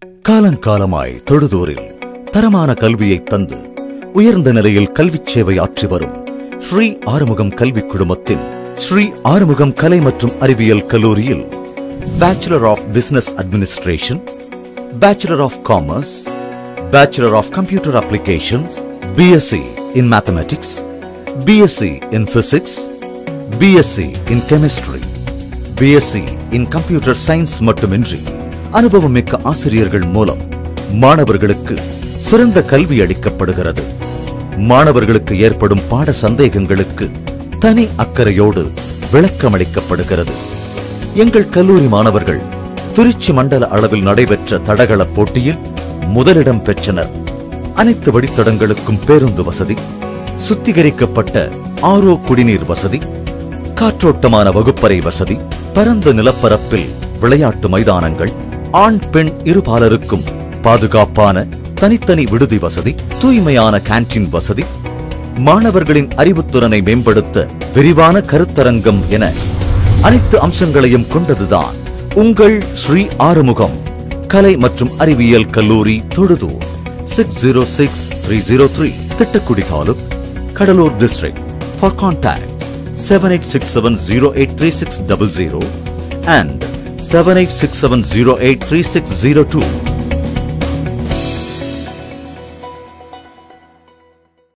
காலங்காலமாய் தொழுதூரில் தரமான கல்வியை தந்து உயர்ந்த நிலையில் கல்விச் சேவை ஆற்றி வரும் ஸ்ரீ ஆறுமுகம் கல்விக் குழுமத்தின் ஸ்ரீ ஆறுமுகம் கலை மற்றும் அறிவியல் கல்லூரியில் bachelor of business administration bachelor of commerce bachelor of computer applications BSc in mathematics BSc in physics BSc in chemistry BSc in computer science மட்டுமின்றி அனுபவமிக்க ஆசிரியர்கள் மூலம் மாணவர்களுக்கு சிறந்த கல்வி அளிக்கப்படுகிறது மாணவர்களுக்கு ஏற்படும் பாட சந்தேகங்களுக்கு தனி அக்கறையோடு விளக்கமளிக்கப்படுகிறது எங்கள் கல்லூரி மாணவர்கள் திருச்சி மண்டல அளவில் நடைபெற்ற தடகள போட்டியில் முதலிடம் பெற்றனர் அனைத்து வழித்தடங்களுக்கும் பேருந்து வசதி சுத்திகரிக்கப்பட்ட ஆரோ குடிநீர் வசதி காற்றோட்டமான வகுப்பறை வசதி பரந்த நிலப்பரப்பில் விளையாட்டு மைதானங்கள் ஆண் பெண் இருபாலருக்கும் பாதுகாப்பான தனித்தனி விடுதி வசதி தூய்மையான கேண்டீன் வசதி மாணவர்களின் அறிவுத்திறனை மேம்படுத்த விரிவான கருத்தரங்கம் என அனைத்து அம்சங்களையும் கொண்டதுதான் உங்கள் ஸ்ரீ ஆறுமுகம் கலை மற்றும் அறிவியல் கல்லூரி Tholudur six zero six three zero three Tittakudi taluk Cuddalore district for contact seven eight six seven zero eight three six double zero and seven eight six seven zero eight three six zero two